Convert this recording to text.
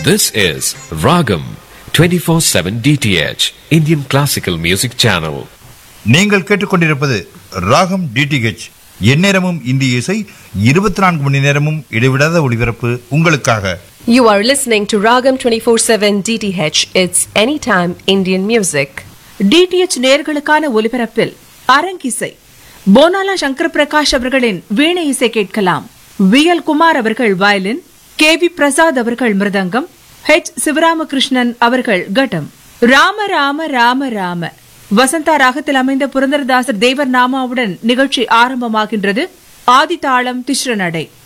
This is Ragam 24/7 DTH Indian Classical Music Channel. நீங்கள் கேட்டுக்கொண்டிருப்பது ராகம் டிடிஹெச் எந்நேரமும் இந்திய இசை இருபத்தி நான்கு மணி நேரமும் இடைவிடாத ஒளிபரப்பு உங்களுக்காக You are listening to Ragam 24/7 DTH. It's anytime Indian music. DTH நேர்களுக்கான ஒலிபரப்பில் அரங்கிசை போனாலா சங்கர் பிரகாஷ் அவர்களின் வீணை இசை கேட்கலாம் வி எல் குமார் அவர்கள் வயலின் கே வி பிரசாத் அவர்கள் மிருதங்கம் ஹெச் சிவராமகிருஷ்ணன் அவர்கள் கட்டம் ராம ராம ராம ராம வசந்தா ராகத்தில் அமைந்த புரந்தரதாசர் தேவர் நாமாவுடன் நிகழ்ச்சி ஆரம்பமாகின்றது ஆதிதாளம் திஸ்ர நடை